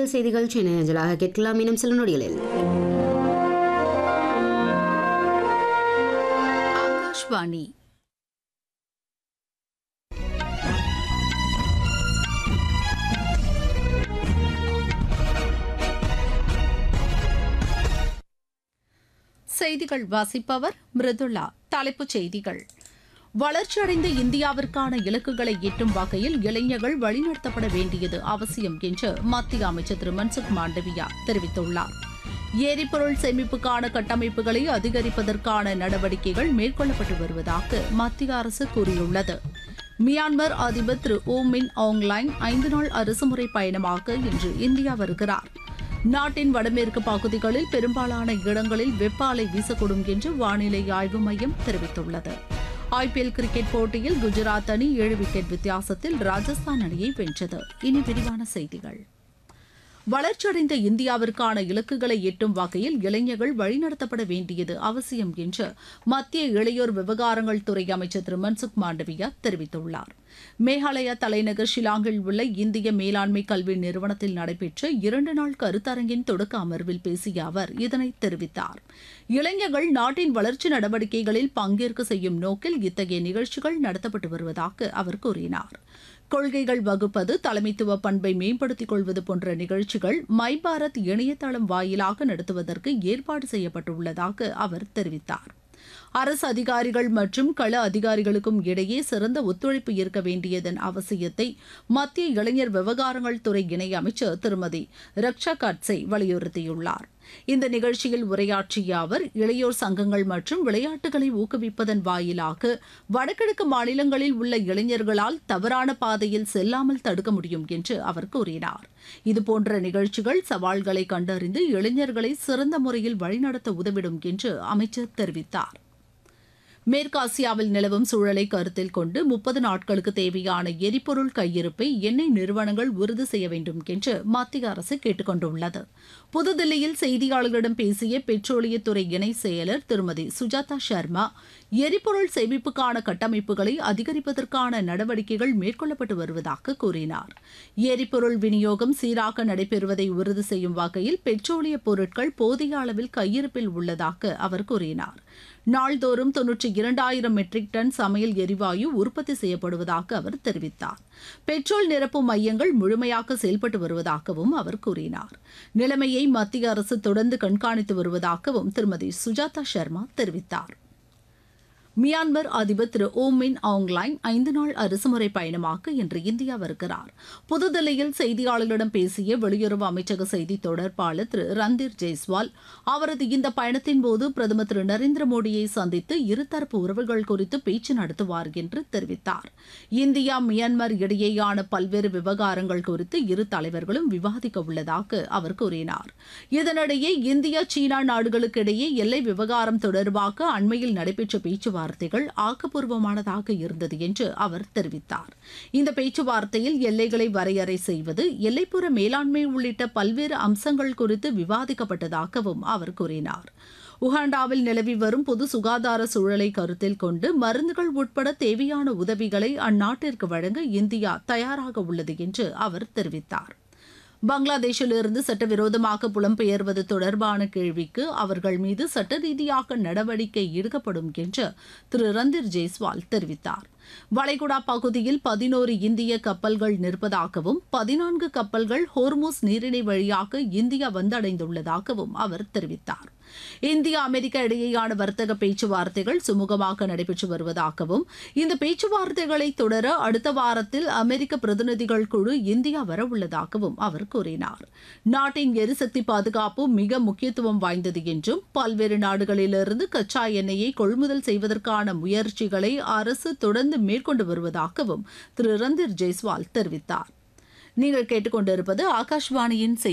செய்திகள் சென்னை அஞ்சலாக கேட்கலாம் இன்னும் சில நொடிகளில் ஆகாஷ்வாணி செய்திகள் வாசிப்பவர் மிருதுளா தலைப்புச் செய்திகள் வளர்ச்சியடைந்த இந்தியாவிற்கான இலக்குகளை எட்டும் வகையில் இளைஞர்கள் வழிநடத்தப்பட வேண்டியது அவசியம் என்று மத்திய அமைச்சர் திரு மன்சுக் மாண்டவியா தெரிவித்துள்ளார் எரிபொருள் சேமிப்புக்கான கட்டமைப்புகளை அதிகரிப்பதற்கான நடவடிக்கைகள் மேற்கொள்ளப்பட்டு வருவதாக மத்திய அரசு கூறியுள்ளது மியான்மர் அதிபர் திரு ஓ மின் ஆங்லைன் ஐந்து நாள் அரசுமுறை பயணமாக இன்று இந்தியா வருகிறார் நாட்டின் வடமேற்கு பகுதிகளில் பெரும்பாலான இடங்களில் வெப்ப அலை வீசக்கூடும் என்று வானிலை ஆய்வு மையம் தெரிவித்துள்ளது ஐபிஎல் கிரிக்கெட் போட்டியில் குஜராத் அணி ஏழு விக்கெட் வித்தியாசத்தில் ராஜஸ்தான் அணியை வென்றது இனி விரிவான செய்திகள் வளர்ச்சியடைந்த இந்தியாவிற்கான இலக்குகளை எட்டும் வகையில் இளைஞர்கள் வழிநடத்தப்பட வேண்டியது அவசியம் என்று மத்திய இளையோர் விவகாரங்கள் துறை அமைச்சர் திரு மன்சுக் மாண்டவியா தெரிவித்துள்ளார் மேகாலயா தலைநகர் ஷிலாங்கில் உள்ள இந்திய மேலாண்மை கல்வி நிறுவனத்தில் நடைபெற்ற இரண்டு நாள் கருத்தரங்கின் தொடக்க அமர்வில் பேசிய அவர் இதனை தெரிவித்தார் இளைஞர்கள் நாட்டின் வளர்ச்சி நடவடிக்கைகளில் பங்கேற்க செய்யும் நோக்கில் இத்தகைய நிகழ்ச்சிகள் நடத்தப்பட்டு வருவதாக அவர் கூறினார் கொள்கைகள் வகுப்பது தலைமைத்துவ பண்பை மேம்படுத்திக் கொள்வது போன்ற நிகழ்ச்சிகள் மை பாரத் இணையதளம் வாயிலாக நடத்துவதற்கு ஏற்பாடு செய்யப்பட்டுள்ளதாக அவர் தெரிவித்தார் அரசு அதிகாரிகள் மற்றும் கள அதிகாரிகளுக்கும் இடையே சிறந்த ஒத்துழைப்பு இருக்க வேண்டியதன் அவசியத்தை மத்திய இளைஞர் விவகாரங்கள் துறை இணையமைச்சர் திருமதி ரக்ஷா கட்சே வலியுறுத்தியுள்ளார் இந்த நிகழ்ச்சியில் உரையாற்றிய அவர் இளையோர் சங்கங்கள் மற்றும் விளையாட்டுகளை ஊக்குவிப்பதன் வாயிலாக வடகிழக்கு மாநிலங்களில் உள்ள இளைஞர்களால் தவறான பாதையில் செல்லாமல் தடுக்க முடியும் என்று அவர் கூறினார் இதுபோன்ற நிகழ்ச்சிகள் சவால்களை கண்டறிந்து இளைஞர்களை சிறந்த முறையில் வழிநடத்த உதவிடும் என்று அமைச்சர் தெரிவித்தார் மேற்காசியாவில் நிலவும் சூழலை கருத்தில் கொண்டு முப்பது நாட்களுக்கு தேவையான எரிபொருள் கையிருப்பை எண்ணெய் நிறுவனங்கள் உறுதி செய்ய வேண்டும் என்று மத்திய அரசு கேட்டுக் கொண்டுள்ளது புதுதில்லியில் செய்தியாளர்களிடம் பேசிய பெட்ரோலியத்துறை இணை செயலர் திருமதி சுஜாதா சர்மா எரிபொருள் சேமிப்புக்கான கட்டமைப்புகளை அதிகரிப்பதற்கான நடவடிக்கைகள் மேற்கொள்ளப்பட்டு வருவதாக கூறினார் எரிபொருள் விநியோகம் சீராக நடைபெறுவதை உறுதி செய்யும் வகையில் பெட்ரோலிய பொருட்கள் போதிய அளவில் கையிருப்பில் உள்ளதாக அவர் கூறினார் நாள்தோறும் தொன்னூற்றி இரண்டாயிரம் மெட்ரிக் டன் சமையல் எரிவாயு உற்பத்தி செய்யப்படுவதாக அவர் தெரிவித்தார் பெட்ரோல் நிரப்பும் மையங்கள் முழுமையாக செயல்பட்டு வருவதாகவும் அவர் கூறினார் நிலைமையை மத்திய அரசு தொடர்ந்து கண்காணித்து வருவதாகவும் திருமதி சுஜாதா சர்மா தெரிவித்தார் மியான்மர் அதிபர் திரு ஓ மின் ஆங்லைன் ஐந்து நாள் அரசுமுறை பயணமாக இன்று இந்தியா வருகிறார் புதுதில்லியில் செய்தியாளர்களிடம் பேசிய வெளியுறவு அமைச்சக செய்தி தொடர்பாளர் திரு ரந்தீர் ஜெய்ஸ்வால் அவரது இந்த பயணத்தின் போது பிரதமர் திரு நரேந்திர மோடியை சந்தித்து இருதரப்பு உறவுகள் குறித்து பேச்சு நடத்துவார் என்று தெரிவித்தார் இந்தியா மியான்மர் இடையேயான பல்வேறு விவகாரங்கள் குறித்து இரு தலைவர்களும் விவாதிக்க உள்ளதாக அவர் கூறினார் இதனிடையே இந்தியா சீனா நாடுகளுக்கிடையே எல்லை விவகாரம் தொடர்பாக அண்மையில் நடைபெற்ற பேச்சுவார்த்தை பேச்சுவார்த்தைகள் ஆக்கப்பூர்வமானதாக இருந்தது என்று அவர் தெரிவித்தார் இந்த பேச்சுவார்த்தையில் எல்லைகளை வரையறை செய்வது எல்லைப்புற மேலாண்மை உள்ளிட்ட பல்வேறு அம்சங்கள் குறித்து விவாதிக்கப்பட்டதாகவும் அவர் கூறினார் உகாண்டாவில் நிலவி வரும் பொது சுகாதார சூழலை கருத்தில் கொண்டு மருந்துகள் உட்பட தேவையான உதவிகளை அந்நாட்டிற்கு வழங்க இந்தியா தயாராக உள்ளது என்று அவர் தெரிவித்தார் பங்களாதேஷிலிருந்து சட்டவிரோதமாக புலம்பெயர்வது தொடர்பான கேள்விக்கு அவர்கள் மீது சட்ட ரீதியாக நடவடிக்கை எடுக்கப்படும் என்று திரு ரந்தீர் ஜெய்ஸ்வால் தெரிவித்தார் வளைகுடா பகுதியில் பதினோரு இந்திய கப்பல்கள் நிற்பதாகவும் பதினான்கு கப்பல்கள் ஹோர்மூஸ் நீரிணை வழியாக இந்தியா வந்தடைந்துள்ளதாகவும் அவர் தெரிவித்தார் இந்தியா அமெரிக்கா இடையேயான வர்த்தக பேச்சுவார்த்தைகள் சுமூகமாக நடைபெற்று வருவதாகவும் இந்த பேச்சுவார்த்தைகளை தொடர அடுத்த வாரத்தில் அமெரிக்க பிரதிநிதிகள் குழு இந்தியா வரவுள்ளதாகவும் அவர் கூறினார் நாட்டின் எரிசக்தி பாதுகாப்பு மிக முக்கியத்துவம் வாய்ந்தது என்றும் பல்வேறு நாடுகளிலிருந்து கச்சா எண்ணெயை கொள்முதல் செய்வதற்கான முயற்சிகளை அரசு தொடர்ந்து மேற்கொண்டு வருவதாகவும் திரு ரந்தீர் ஜெய்ஸ்வால் தெரிவித்தார் நீங்கள் கேட்டுக்கொண்டிருப்பது ஆகாஷ்வாணியின் செய்தி